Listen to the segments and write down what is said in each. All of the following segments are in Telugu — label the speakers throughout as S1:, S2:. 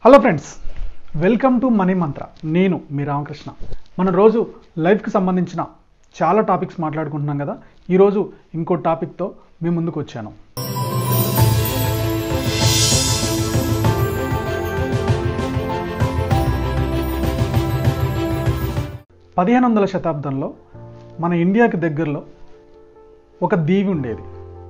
S1: hello friends welcome to money mantra నేను మీ రామకృష్ణ మన రోజు లైఫ్కి సంబంధించిన చాలా టాపిక్స్ మాట్లాడుకుంటున్నాం కదా ఈరోజు ఇంకో టాపిక్తో మీ ముందుకు వచ్చాను పదిహేను వందల శతాబ్దంలో మన ఇండియాకి దగ్గరలో ఒక దీవి ఉండేది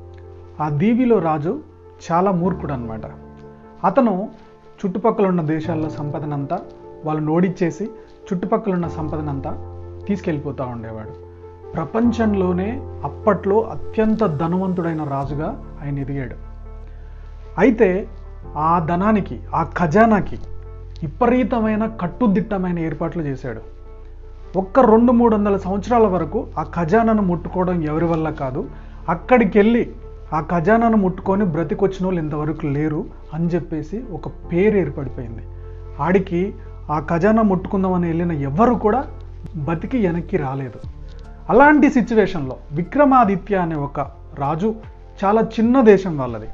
S1: ఆ దీవిలో రాజు చాలా మూర్ఖుడు అనమాట అతను చుట్టుపక్కల ఉన్న దేశాల్లో సంపదనంతా వాళ్ళని ఓడిచ్చేసి చుట్టుపక్కల ఉన్న సంపదనంతా తీసుకెళ్ళిపోతూ ఉండేవాడు ప్రపంచంలోనే అప్పట్లో అత్యంత ధనవంతుడైన రాజుగా ఆయన ఎదిగాడు అయితే ఆ ధనానికి ఆ ఖజానాకి విపరీతమైన కట్టుదిట్టమైన ఏర్పాట్లు చేశాడు ఒక్క రెండు మూడు వందల సంవత్సరాల వరకు ఆ ఖజానాను ముట్టుకోవడం ఎవరి వల్ల కాదు అక్కడికి వెళ్ళి ఆ ఖజానాను ముట్టుకొని బ్రతికొచ్చిన వాళ్ళు ఇంతవరకు లేరు అని చెప్పేసి ఒక పేరు ఏర్పడిపోయింది ఆడికి ఆ ఖజానా ముట్టుకుందామని వెళ్ళిన ఎవరు కూడా బతికి వెనక్కి రాలేదు అలాంటి సిచ్యువేషన్లో విక్రమాదిత్య అనే ఒక రాజు చాలా చిన్న దేశం వాళ్ళది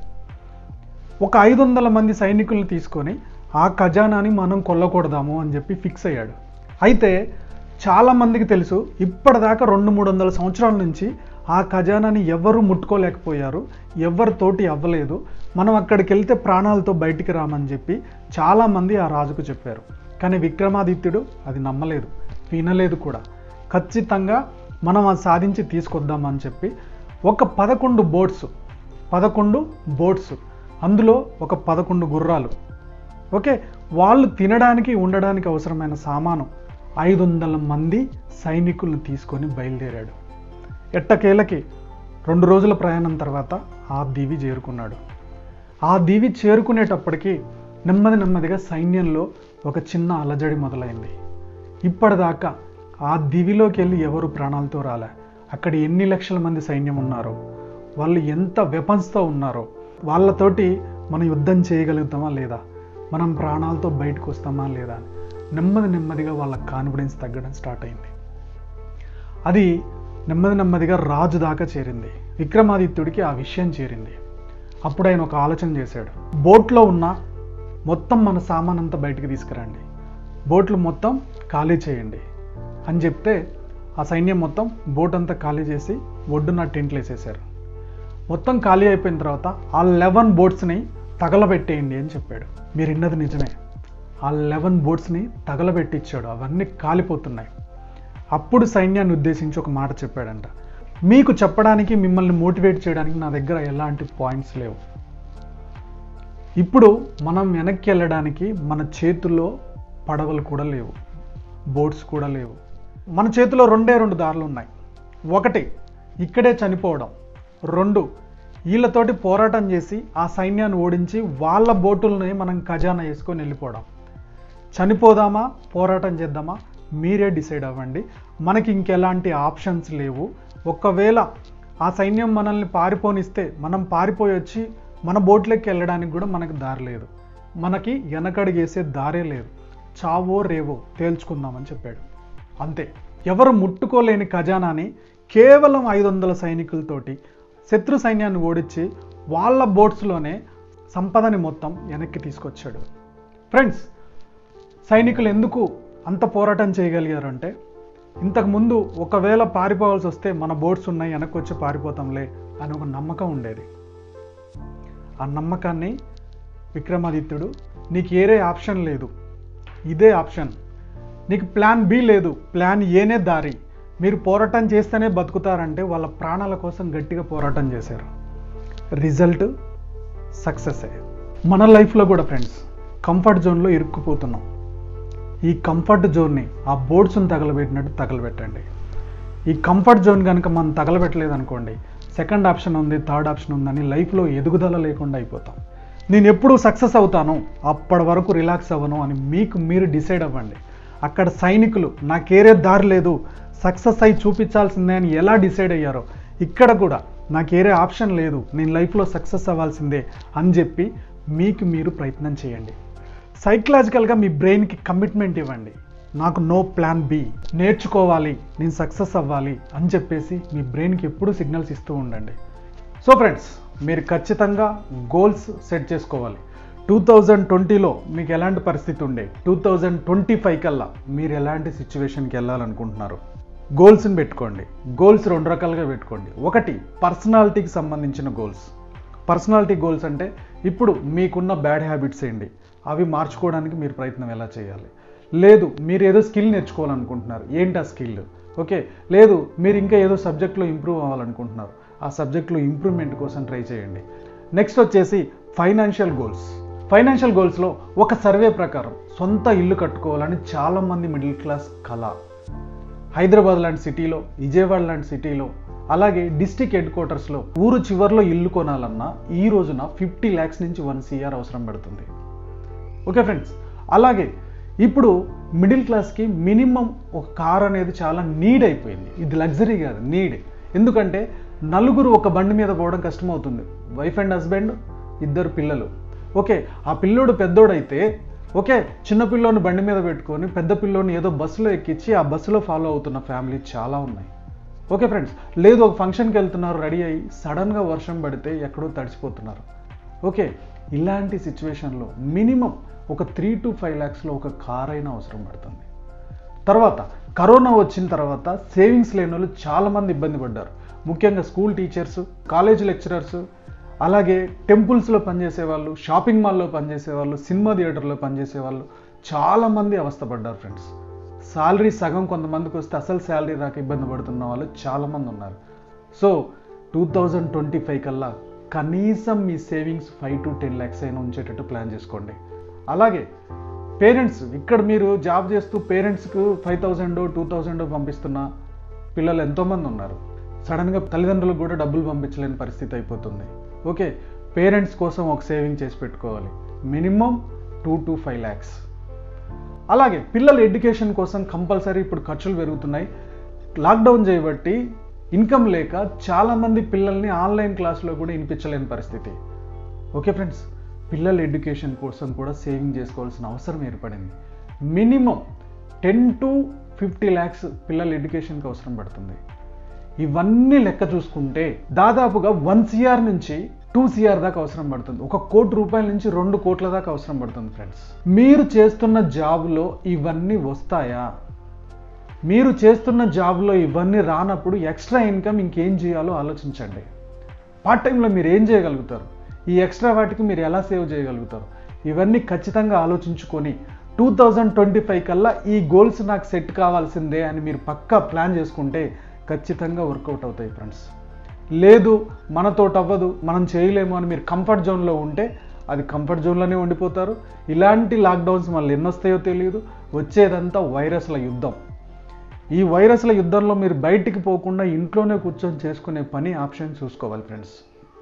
S1: ఒక ఐదు వందల మంది సైనికులను తీసుకొని ఆ ఖజానాని మనం కొల్లకూడదాము అని చెప్పి ఫిక్స్ అయ్యాడు అయితే చాలా మందికి తెలుసు ఇప్పటిదాకా రెండు మూడు వందల సంవత్సరాల నుంచి ఆ ఖజానాని ఎవరు ముట్టుకోలేకపోయారు ఎవరితోటి అవ్వలేదు మనం అక్కడికి వెళ్తే ప్రాణాలతో బయటికి రామని చెప్పి చాలామంది ఆ రాజుకు చెప్పారు కానీ విక్రమాదిత్యుడు అది నమ్మలేదు వినలేదు కూడా ఖచ్చితంగా మనం అది సాధించి తీసుకొద్దామని చెప్పి ఒక పదకొండు బోట్స్ పదకొండు బోట్స్ అందులో ఒక పదకొండు గుర్రాలు ఓకే వాళ్ళు తినడానికి ఉండడానికి అవసరమైన సామాను ఐదు వందల మంది సైనికులను తీసుకొని బయలుదేరాడు ఎట్టకేలకి రెండు రోజుల ప్రయాణం తర్వాత ఆ దీవి చేరుకున్నాడు ఆ దీవి చేరుకునేటప్పటికి నెమ్మది నెమ్మదిగా సైన్యంలో ఒక చిన్న అలజడి మొదలైంది ఇప్పటిదాకా ఆ దివిలోకి వెళ్ళి ఎవరు ప్రాణాలతో రాలే అక్కడ ఎన్ని లక్షల మంది సైన్యం ఉన్నారో వాళ్ళు ఎంత వెపన్స్తో ఉన్నారో వాళ్ళతోటి మనం యుద్ధం చేయగలుగుతామా లేదా మనం ప్రాణాలతో బయటకు వస్తామా లేదా అని నెమ్మది నెమ్మదిగా వాళ్ళ కాన్ఫిడెన్స్ తగ్గడం స్టార్ట్ అయింది అది నెమ్మది నెమ్మదిగా రాజు దాకా చేరింది విక్రమాదిత్యుడికి ఆ విషయం చేరింది అప్పుడు ఆయన ఒక ఆలోచన చేశాడు బోట్లో ఉన్న మొత్తం మన సామాన్ అంతా బయటికి తీసుకురండి బోట్లు మొత్తం ఖాళీ చేయండి అని చెప్తే ఆ సైన్యం మొత్తం బోట్ అంతా ఖాళీ చేసి ఒడ్డున టెంట్లు వేసేసారు మొత్తం ఖాళీ అయిపోయిన తర్వాత ఆ లెవెన్ బోట్స్ని తగలబెట్టేయండి అని చెప్పాడు మీరు విన్నది నిజమే ఆ లెవెన్ బోట్స్ని తగలబెట్టించాడు అవన్నీ కాలిపోతున్నాయి అప్పుడు సైన్యాన్ని ఉద్దేశించి ఒక మాట చెప్పాడంట మీకు చెప్పడానికి మిమ్మల్ని మోటివేట్ చేయడానికి నా దగ్గర ఎలాంటి పాయింట్స్ లేవు ఇప్పుడు మనం వెనక్కి వెళ్ళడానికి మన చేతుల్లో పడవలు కూడా లేవు బోట్స్ కూడా లేవు మన చేతిలో రెండే రెండు దారులు ఉన్నాయి ఒకటి ఇక్కడే చనిపోవడం రెండు వీళ్ళతోటి పోరాటం చేసి ఆ సైన్యాన్ని ఓడించి వాళ్ళ బోటుల్ని మనం ఖజానా వేసుకొని వెళ్ళిపోవడం చనిపోదామా పోరాటం చేద్దామా మీరే డిసైడ్ అవ్వండి మనకి ఇంకెలాంటి ఆప్షన్స్ లేవు ఒకవేళ ఆ సైన్యం మనల్ని పారిపోనిస్తే మనం పారిపోయి వచ్చి మన బోట్లోకి వెళ్ళడానికి కూడా మనకు దారి లేదు మనకి వెనకడిగేసే దారే లేదు చావో రేవో తేల్చుకుందామని చెప్పాడు అంతే ఎవరు ముట్టుకోలేని ఖజానాని కేవలం ఐదు వందల సైనికులతోటి శత్రు సైన్యాన్ని ఓడించి వాళ్ళ బోట్స్లోనే సంపదని మొత్తం వెనక్కి తీసుకొచ్చాడు ఫ్రెండ్స్ సైనికులు ఎందుకు అంత పోరాటం చేయగలిగారంటే ఇంతకుముందు ఒకవేళ పారిపోవాల్సి వస్తే మన బోట్స్ ఉన్నాయి వెనక్కి వచ్చి పారిపోతాంలే అని ఒక నమ్మకం ఉండేది ఆ నమ్మకాన్ని విక్రమాదిత్యుడు నీకు ఏరే ఆప్షన్ లేదు ఇదే ఆప్షన్ నీకు ప్లాన్ బి లేదు ప్లాన్ ఏనే దారి మీరు పోరాటం చేస్తేనే బతుకుతారంటే వాళ్ళ ప్రాణాల కోసం గట్టిగా పోరాటం చేశారు రిజల్ట్ సక్సెస్ మన లైఫ్లో కూడా ఫ్రెండ్స్ కంఫర్ట్ జోన్లో ఇరుక్కుపోతున్నాం ఈ కంఫర్ట్ జోన్ని ఆ బోర్డ్స్ని తగలబెట్టినట్టు తగలబెట్టండి ఈ కంఫర్ట్ జోన్ కనుక మనం తగలబెట్టలేదు అనుకోండి సెకండ్ ఆప్షన్ ఉంది థర్డ్ ఆప్షన్ ఉందని లైఫ్లో ఎదుగుదల లేకుండా అయిపోతాం నేను ఎప్పుడు సక్సెస్ అవుతాను అప్పటి వరకు రిలాక్స్ అవ్వను అని మీకు మీరు డిసైడ్ అవ్వండి అక్కడ సైనికులు నాకేరే దారి లేదు సక్సెస్ అయి చూపించాల్సిందే అని ఎలా డిసైడ్ అయ్యారో ఇక్కడ కూడా నాకేరే ఆప్షన్ లేదు నేను లైఫ్లో సక్సెస్ అవ్వాల్సిందే అని చెప్పి మీకు మీరు ప్రయత్నం చేయండి సైకలాజికల్గా మీ బ్రెయిన్కి కమిట్మెంట్ ఇవ్వండి నాకు నో ప్లాన్ బి నేర్చుకోవాలి నేను సక్సెస్ అవ్వాలి అని చెప్పేసి మీ బ్రెయిన్కి ఎప్పుడూ సిగ్నల్స్ ఇస్తూ ఉండండి సో ఫ్రెండ్స్ మీరు ఖచ్చితంగా గోల్స్ సెట్ చేసుకోవాలి టూ థౌజండ్ ట్వంటీలో మీకు ఎలాంటి పరిస్థితి ఉండే టూ థౌజండ్ ట్వంటీ ఫైవ్ కల్లా మీరు ఎలాంటి సిచ్యువేషన్కి వెళ్ళాలనుకుంటున్నారు గోల్స్ని పెట్టుకోండి గోల్స్ రెండు రకాలుగా పెట్టుకోండి ఒకటి పర్సనాలిటీకి సంబంధించిన గోల్స్ పర్సనాలిటీ గోల్స్ అంటే ఇప్పుడు మీకున్న బ్యాడ్ హ్యాబిట్స్ ఏంటి అవి మార్చుకోవడానికి మీరు ప్రయత్నం ఎలా చేయాలి లేదు మీరు ఏదో స్కిల్ నేర్చుకోవాలనుకుంటున్నారు ఏంటి ఆ స్కిల్ ఓకే లేదు మీరు ఇంకా ఏదో సబ్జెక్ట్లో ఇంప్రూవ్ అవ్వాలనుకుంటున్నారు ఆ సబ్జెక్ట్లో ఇంప్రూవ్మెంట్ కోసం ట్రై చేయండి నెక్స్ట్ వచ్చేసి ఫైనాన్షియల్ గోల్స్ ఫైనాన్షియల్ గోల్స్లో ఒక సర్వే ప్రకారం సొంత ఇల్లు కట్టుకోవాలని చాలామంది మిడిల్ క్లాస్ కళ హైదరాబాద్ లాంటి సిటీలో విజయవాడ లాంటి సిటీలో అలాగే డిస్టిక్ హెడ్ క్వార్టర్స్లో ఊరు చివరిలో ఇల్లు కొనాలన్నా ఈ రోజున ఫిఫ్టీ ల్యాక్స్ నుంచి వన్ సిఆర్ అవసరం పడుతుంది ఓకే ఫ్రెండ్స్ అలాగే ఇప్పుడు మిడిల్ క్లాస్కి మినిమం ఒక కార్ అనేది చాలా నీడ్ అయిపోయింది ఇది లగ్జరీ కాదు నీడ్ ఎందుకంటే నలుగురు ఒక బండి మీద పోవడం కష్టమవుతుంది వైఫ్ అండ్ హస్బెండ్ ఇద్దరు పిల్లలు ఓకే ఆ పిల్లోడు పెద్దోడైతే ఓకే చిన్న పిల్లోని బండి మీద పెట్టుకొని పెద్ద పిల్లోని ఏదో బస్సులో ఎక్కించి ఆ బస్సులో ఫాలో అవుతున్న ఫ్యామిలీ చాలా ఉన్నాయి ఓకే ఫ్రెండ్స్ లేదు ఒక ఫంక్షన్కి వెళ్తున్నారు రెడీ అయ్యి సడన్గా వర్షం పడితే ఎక్కడో తడిచిపోతున్నారు ఓకే ఇలాంటి సిచ్యువేషన్లో మినిమం ఒక త్రీ టు ఫైవ్ ల్యాక్స్లో ఒక కార్ అయినా అవసరం పడుతుంది తర్వాత కరోనా వచ్చిన తర్వాత సేవింగ్స్ లేని వాళ్ళు చాలామంది ఇబ్బంది పడ్డారు ముఖ్యంగా స్కూల్ టీచర్స్ కాలేజ్ లెక్చరర్స్ అలాగే టెంపుల్స్లో పనిచేసే వాళ్ళు షాపింగ్ మాల్లో పనిచేసే వాళ్ళు సినిమా థియేటర్లో పనిచేసే వాళ్ళు చాలామంది అవస్థపడ్డారు ఫ్రెండ్స్ శాలరీ సగం కొంతమందికి వస్తే అసలు శాలరీ రాక ఇబ్బంది పడుతున్న వాళ్ళు చాలామంది ఉన్నారు so two thousand twenty five కల్లా కనీసం మీ savings five to ten lakhs అయినా ఉంచేటట్టు ప్లాన్ చేసుకోండి అలాగే పేరెంట్స్ ఇక్కడ మీరు జాబ్ చేస్తూ పేరెంట్స్కు ఫైవ్ థౌజండ్ టూ థౌజండ్ పంపిస్తున్న పిల్లలు ఎంతోమంది ఉన్నారు సడన్గా తల్లిదండ్రులకు కూడా డబ్బులు పంపించలేని పరిస్థితి అయిపోతుంది ఓకే పేరెంట్స్ కోసం ఒక సేవింగ్ చేసి పెట్టుకోవాలి minimum two to five lakhs అలాగే పిల్లల ఎడ్యుకేషన్ కోసం కంపల్సరీ ఇప్పుడు ఖర్చులు పెరుగుతున్నాయి లాక్డౌన్ చేయబట్టి ఇన్కమ్ లేక చాలామంది పిల్లల్ని ఆన్లైన్ క్లాస్లో కూడా వినిపించలేని పరిస్థితి ఓకే ఫ్రెండ్స్ పిల్లల ఎడ్యుకేషన్ కోసం కూడా సేవింగ్ చేసుకోవాల్సిన అవసరం ఏర్పడింది minimum ten to fifty lakhs పిల్లల ఎడ్యుకేషన్కి అవసరం పడుతుంది ఇవన్నీ లెక్క చూసుకుంటే దాదాపుగా వన్ సిఆర్ నుంచి టూ సిఆర్ దాకా అవసరం పడుతుంది ఒక కోటి రూపాయల నుంచి రెండు కోట్ల దాకా అవసరం పడుతుంది ఫ్రెండ్స్ మీరు చేస్తున్న జాబ్లో ఇవన్నీ వస్తాయా మీరు చేస్తున్న జాబ్లో ఇవన్నీ రానప్పుడు ఎక్స్ట్రా ఇన్కమ్ ఇంకేం చేయాలో ఆలోచించండి పార్ట్ టైంలో మీరు ఏం చేయగలుగుతారు ఈ ఎక్స్ట్రా వాటికి మీరు ఎలా సేవ్ చేయగలుగుతారు ఇవన్నీ ఖచ్చితంగా ఆలోచించుకొని టూ థౌజండ్ ట్వంటీ ఫైవ్ కల్లా ఈ గోల్స్ నాకు సెట్ కావాల్సిందే అని మీరు పక్కా ప్లాన్ చేసుకుంటే ఖచ్చితంగా వర్కౌట్ అవుతాయి ఫ్రెండ్స్ లేదు మనతోటి అవ్వదు మనం చేయలేము అని మీరు కంఫర్ట్ జోన్లో ఉంటే అది కంఫర్ట్ జోన్లోనే ఉండిపోతారు ఇలాంటి లాక్డౌన్స్ మళ్ళీ ఎన్నొస్తాయో తెలియదు వచ్చేదంతా వైరస్ల యుద్ధం ఈ వైరస్ల యుద్ధంలో మీరు బయటికి పోకుండా ఇంట్లోనే కూర్చొని చేసుకునే పని ఆప్షన్ చూసుకోవాలి ఫ్రెండ్స్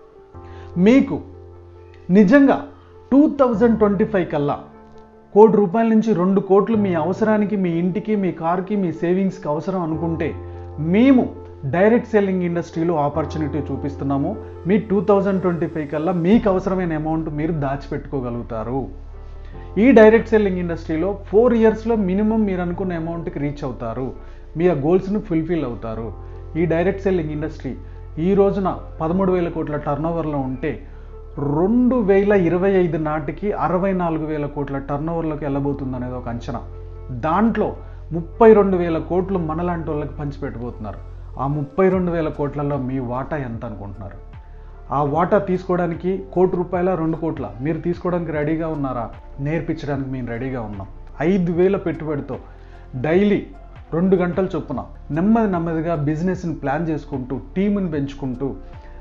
S1: మీకు నిజంగా టూ థౌజండ్ ట్వంటీ ఫైవ్ కల్లా కోటి రూపాయల నుంచి రెండు కోట్లు మీ అవసరానికి మీ ఇంటికి మీ కార్కి మీ సేవింగ్స్కి అవసరం అనుకుంటే మేము డైరెక్ట్ సెల్లింగ్ ఇండస్ట్రీలో ఆపర్చునిటీ చూపిస్తున్నాము మీ టూ థౌజండ్ ట్వంటీ ఫైవ్ కల్లా మీకు అవసరమైన అమౌంట్ మీరు దాచిపెట్టుకోగలుగుతారు ఈ డైరెక్ట్ సెల్లింగ్ ఇండస్ట్రీలో ఫోర్ ఇయర్స్లో మినిమం మీరు అనుకున్న అమౌంట్కి రీచ్ అవుతారు మీ ఆ గోల్స్ను ఫుల్ఫిల్ అవుతారు ఈ డైరెక్ట్ సెల్లింగ్ ఇండస్ట్రీ ఈ రోజున పదమూడు వేల కోట్ల టర్నోవర్లో ఉంటే రెండు వేల ఇరవై ఐదు నాటికి అరవై నాలుగు వేల కోట్ల టర్నోవర్లోకి వెళ్ళబోతుంది అనేది ఒక అంచనా దాంట్లో ముప్పై రెండు వేల కోట్లు మనలాంటి వాళ్ళకి పంచిపెట్టబోతున్నారు ఆ ముప్పై రెండు వేల కోట్లలో మీ వాటా ఎంత అనుకుంటున్నారు ఆ వాటా తీసుకోవడానికి కోటి రూపాయల రెండు కోట్ల మీరు తీసుకోవడానికి రెడీగా ఉన్నారా నేర్పించడానికి మేము రెడీగా ఉన్నాం ఐదు వేల పెట్టుబడితో డైలీ రెండు గంటల చొప్పున నెమ్మది నెమ్మదిగా బిజినెస్ని ప్లాన్ చేసుకుంటూ టీముని పెంచుకుంటూ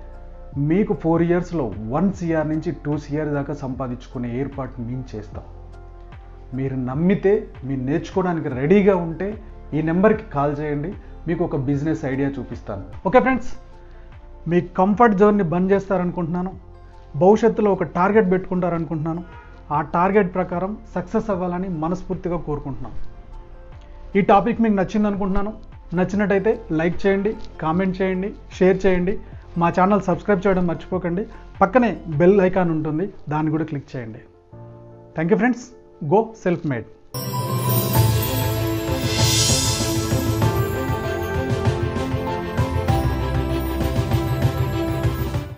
S1: మీకు ఫోర్ ఇయర్స్లో వన్ సిఆర్ నుంచి టూ సిఆర్ దాకా సంపాదించుకునే ఏర్పాటు మేము చేస్తాం మీరు నమ్మితే మీరు నేర్చుకోవడానికి రెడీగా ఉంటే ఈ నెంబర్కి కాల్ చేయండి మీకు ఒక బిజినెస్ ఐడియా చూపిస్తాను ఓకే ఫ్రెండ్స్ మీ కంఫర్ట్ జోన్ని బంద్ చేస్తారనుకుంటున్నాను భవిష్యత్తులో ఒక టార్గెట్ పెట్టుకుంటారనుకుంటున్నాను ఆ టార్గెట్ ప్రకారం సక్సెస్ అవ్వాలని మనస్ఫూర్తిగా కోరుకుంటున్నాను ఈ టాపిక్ మీకు నచ్చింది అనుకుంటున్నాను నచ్చినట్టయితే లైక్ చేయండి కామెంట్ చేయండి షేర్ చేయండి మా ఛానల్ సబ్స్క్రైబ్ చేయడం మర్చిపోకండి పక్కనే బెల్ ఐకాన్ ఉంటుంది దాన్ని కూడా క్లిక్ చేయండి thank you friends go self made